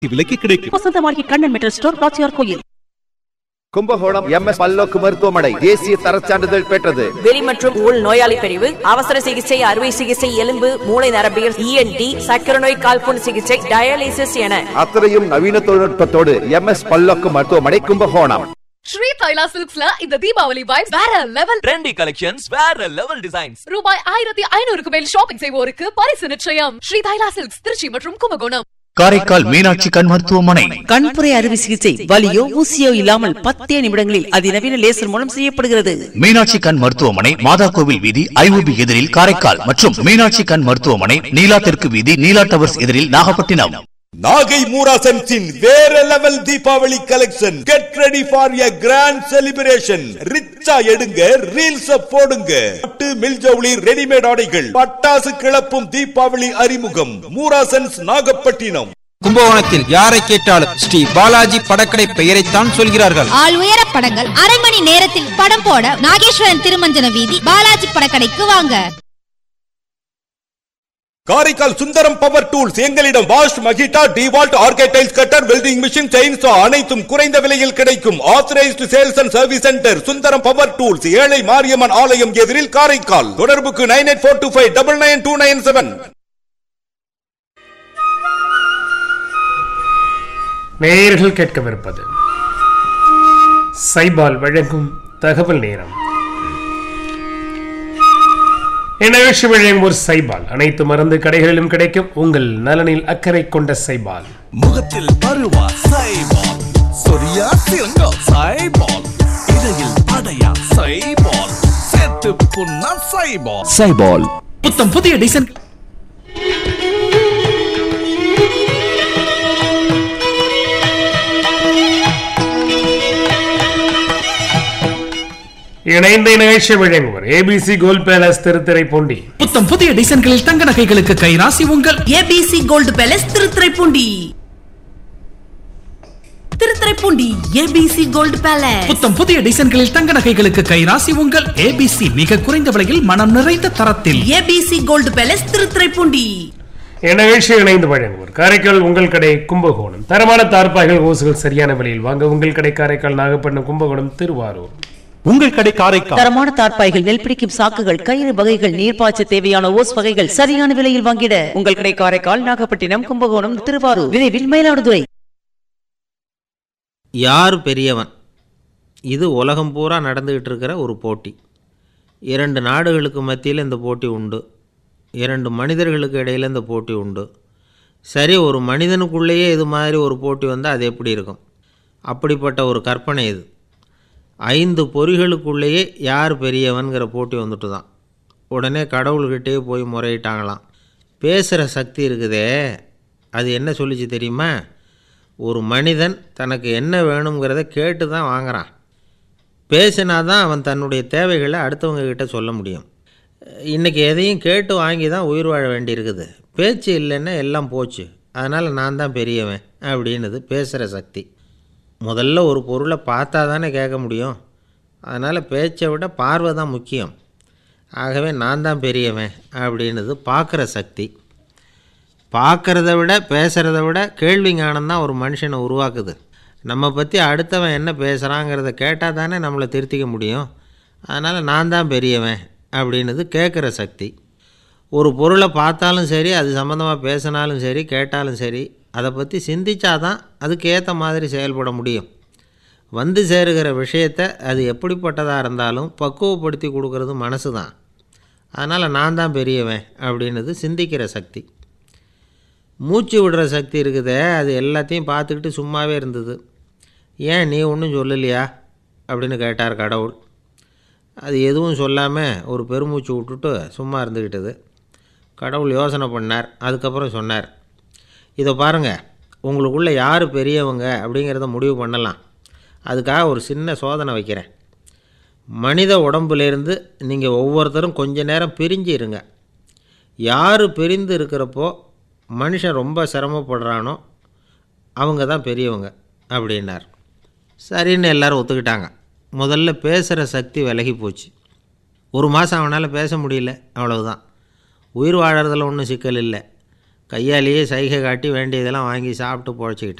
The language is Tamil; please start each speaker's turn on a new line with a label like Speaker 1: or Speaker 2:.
Speaker 1: விலைக்கு கிடைக்கும்
Speaker 2: வசந்தமாளிகை கண்ணன் மெட்டல் ஸ்டோர் காட்சியார் கோயில்
Speaker 3: கும்பகோணம் எம் எஸ் பல்லோக்கு மருத்துவமனை தேசிய தரச் சான்றிதழ் பெற்றது
Speaker 4: வெளி மற்றும் உள் நோயாளி பிரிவு அவசர சிகிச்சை அறுவை சிகிச்சை எலும்பு மூளை நரம்பியல் இஎன்டி சக்கரநோய் கால்புண் சிகிச்சை டயாலிசிஸ் என
Speaker 3: அத்தனையும் நவீன தொழில்நுட்பத்தோடு எம் எஸ் பல்லோக்கு மருத்துவமனை கும்பகோணம்
Speaker 5: ஸ்ரீ தைலா சில்க்ஸ்ல இந்த தீபாவளி வைப்ஸ் வேற லெவல்
Speaker 6: ட்ரெண்டி கலெக்ஷன்ஸ் வேற லெவல் டிசைன்ஸ்
Speaker 5: ரூபாய் ஆயிரத்தி ஐநூறுக்கு மேல் ஷாப்பிங் செய்வோருக்கு பரிசு நிச்சயம் ஸ்ரீ தைலா சில்க்ஸ் திருச்சி மற்றும் கும்பகோணம்
Speaker 7: காரைக்கால் மீனாட்சி கண் மருத்துவமனை
Speaker 2: கண்புரை அறுவை சிகிச்சை வலியோ ஊசியோ இல்லாமல் பத்தே நிமிடங்களில் அதிநவீன லேசர் மூலம் செய்யப்படுகிறது
Speaker 7: மீனாட்சி கண் மருத்துவமனை மாதா கோவில் வீதி ஐஓபி எதிரில் காரைக்கால் மற்றும் மீனாட்சி கண் மருத்துவமனை நீலா தெற்கு வீதி நீலா டவர்ஸ் எதிரில் நாகப்பட்டினம்
Speaker 8: நாகை மூராசன்ஸின் வேற level Deepavali collection get ready for a grand celebration ரிச்சா எடுங்க ரீல்ஸ் போடுங்க பட்டு மில்ஜவுளி ரெடிமேட் ஆடைகள் பட்டாசு கிளப்பும் தீபாவளி அறிமுகம் மூராசன்ஸ் நாகப்பட்டினம்
Speaker 9: கும்பகோணத்தில் யாரை கேட்டாலும் ஸ்ரீ பாலாஜி படக்கடை பெயரைத்தான் சொல்கிறார்கள்
Speaker 10: ஆள் உயர படங்கள் அரை மணி நேரத்தில் படம் போட நாகேஸ்வரன் திருமஞ்சன வீதி பாலாஜி படக்கடைக்கு வாங்க
Speaker 8: காரைக்கால் சுந்தரம் பவர் டூல்ஸ் எங்களிடம் வாஷ் மகிட்டா டிவால்ட் ஆர்கேடைல்ஸ் கட்டர் வெல்டிங் மிஷின் செயின்சா அனைத்தும் குறைந்த விலையில் கிடைக்கும் authorised sales and service centre Sundaram power tools ஏழை மாரியம்மன் ஆலயம் எதிரில் காரைக்கால் தொடர்புக்கு nine eight four two five double nine two nine seven
Speaker 11: நேயர்கள் கேட்கவிருப்பது சைபால் வழங்கும் தகவல் நேரம் இந்நிகழ்ச்சி வழங்கும் ஒரு சைபால் அனைத்து மருந்து கடைகளிலும் கிடைக்கும் உங்கள் நலனில் அக்கறை கொண்ட சைபால்
Speaker 6: முகத்தில் பருவா சைபால் சொரியா சிறங்கா சைபால் இடையில் அடையா சைபால் சேர்த்து புண்ணா சைபால்
Speaker 1: சைபால்
Speaker 9: புத்தம் புதிய டிசைன்
Speaker 11: இணைந்த நிகழ்ச்சி வழங்குவர் ABC gold palace Thiruthuraipoondi
Speaker 9: புத்தம் புதிய டிசைன்களில் தங்க நகைகளுக்கு கைராசி உங்கள்
Speaker 2: ABC gold palace Thiruthuraipoondi Thiruthuraipoondi ABC gold palace
Speaker 9: புத்தம் புதிய டிசைன்களில் தங்க நகைகளுக்கு கைராசி உங்கள் ஏபிசி மிக குறைந்த விலையில் மனம் நிறைந்த தரத்தில்
Speaker 2: ஏபிசி கோல்டு பேலஸ் திருத்துறைப்பூண்டி
Speaker 11: இந்நிகழ்ச்சி இணைந்து வழங்குவோர் காரைக்கால் உங்கள் கடை கும்பகோணம் தரமான தார்ப்பாய்கள் ஓசுகள் சரியான விலையில் வாங்க உங்கள் கடை காரைக்கால் நாகப்பட்டினம் கும்பகோணம் திருவாரூர்
Speaker 1: உங்கள் கடை காரைக்கால்
Speaker 2: தரமான தார்ப்பாய்கள் நெல் பிடிக்கும் சாக்குகள் கயிறு வகைகள் நீர்ப்பாய்ச்ச தேவையான ஓஸ் வகைகள் சரியான விலையில் வாங்கிட உங்கள் கடை காரைக்கால் நாகப்பட்டினம் கும்பகோணம் திருவாரூர் விரைவில் மயிலாடுதுறை
Speaker 12: யார் பெரியவன் இது உலகம் பூரா நடந்துக்கிட்டு இருக்கிற ஒரு போட்டி இரண்டு நாடுகளுக்கு மத்தியில் இந்த போட்டி உண்டு இரண்டு மனிதர்களுக்கு இடையில் இந்த போட்டி உண்டு சரி ஒரு மனிதனுக்குள்ளேயே இது மாதிரி ஒரு போட்டி வந்தால் அது எப்படி இருக்கும் அப்படிப்பட்ட ஒரு கற்பனை இது ஐந்து பொறிகளுக்குள்ளேயே யார் பெரியவன்கிற போட்டி வந்துட்டு தான் உடனே கடவுள்கிட்டே போய் முறையிட்டாங்களாம் பேசுகிற சக்தி இருக்குதே அது என்ன சொல்லிச்சு தெரியுமா ஒரு மனிதன் தனக்கு என்ன வேணுங்கிறத கேட்டு தான் வாங்குறான் பேசினா தான் அவன் தன்னுடைய தேவைகளை அடுத்தவங்க கிட்ட சொல்ல முடியும் இன்றைக்கி எதையும் கேட்டு வாங்கி தான் உயிர் வாழ வேண்டியிருக்குது பேச்சு இல்லைன்னா எல்லாம் போச்சு அதனால் நான் தான் பெரியவன் அப்படின்னுது பேசுகிற சக்தி முதல்ல ஒரு பொருளை பார்த்தா தானே கேட்க முடியும் அதனால் பேச்சை விட பார்வை தான் முக்கியம் ஆகவே நான் தான் பெரியவன் அப்படின்னுது பார்க்குற சக்தி பார்க்குறத விட பேசுகிறத விட கேள்வி ஞானம் தான் ஒரு மனுஷனை உருவாக்குது நம்ம பற்றி அடுத்தவன் என்ன பேசுகிறாங்கிறத கேட்டால் தானே நம்மளை திருத்திக்க முடியும் அதனால் நான் தான் பெரியவன் அப்படின்னுது கேட்குற சக்தி ஒரு பொருளை பார்த்தாலும் சரி அது சம்மந்தமாக பேசினாலும் சரி கேட்டாலும் சரி அதை பற்றி சிந்திச்சா தான் அதுக்கு ஏற்ற மாதிரி செயல்பட முடியும் வந்து சேருகிற விஷயத்தை அது எப்படிப்பட்டதாக இருந்தாலும் பக்குவப்படுத்தி கொடுக்கறது மனசு தான் அதனால் நான் தான் பெரியவன் அப்படின்னுது சிந்திக்கிற சக்தி மூச்சு விடுற சக்தி இருக்குதே அது எல்லாத்தையும் பார்த்துக்கிட்டு சும்மாவே இருந்தது ஏன் நீ ஒன்றும் சொல்லலையா அப்படின்னு கேட்டார் கடவுள் அது எதுவும் சொல்லாமல் ஒரு பெருமூச்சு விட்டுட்டு சும்மா இருந்துக்கிட்டது கடவுள் யோசனை பண்ணார் அதுக்கப்புறம் சொன்னார் இதை பாருங்கள் உங்களுக்குள்ளே யார் பெரியவங்க அப்படிங்கிறத முடிவு பண்ணலாம் அதுக்காக ஒரு சின்ன சோதனை வைக்கிறேன் மனித உடம்புலேருந்து நீங்கள் ஒவ்வொருத்தரும் கொஞ்ச நேரம் பிரிஞ்சு இருங்க யார் பிரிந்து இருக்கிறப்போ மனுஷன் ரொம்ப சிரமப்படுறானோ அவங்க தான் பெரியவங்க அப்படின்னார் சரின்னு எல்லோரும் ஒத்துக்கிட்டாங்க முதல்ல பேசுகிற சக்தி விலகி போச்சு ஒரு மாதம் அவனால் பேச முடியல அவ்வளவுதான் உயிர் வாழறதுல ஒன்றும் சிக்கல் இல்லை கையாலேயே சைகை காட்டி வேண்டியதெல்லாம் வாங்கி சாப்பிட்டு பொழைச்சிக்கிட்டான்